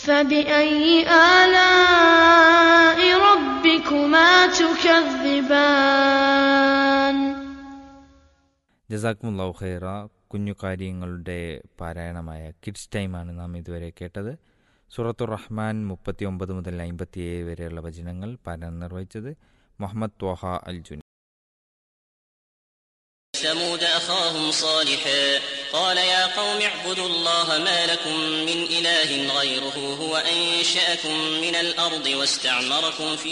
فبأي آلاء ربكما تكذبان ജസാക്മുല്ലാഹു ഖൈറ കുഞ്ഞു കാര്യങ്ങളുടെ പാരായണമായ കിഡ്സ് ടൈമാണ് നാം ഇതുവരെ കേട്ടത് സൂറത്തു റഹ്മാൻ മുപ്പത്തി ഒമ്പത് മുതൽ അമ്പത്തിയേഴ് വരെയുള്ള വചനങ്ങൾ പാരായണം നിർവഹിച്ചത് മുഹമ്മദ് ത്വാഹ അൽ ജുനി ثمود أخاهم صالحا قال يا قوم اعبدوا الله ما لكم من إله غيره هو أنشأكم من الأرض واستعمركم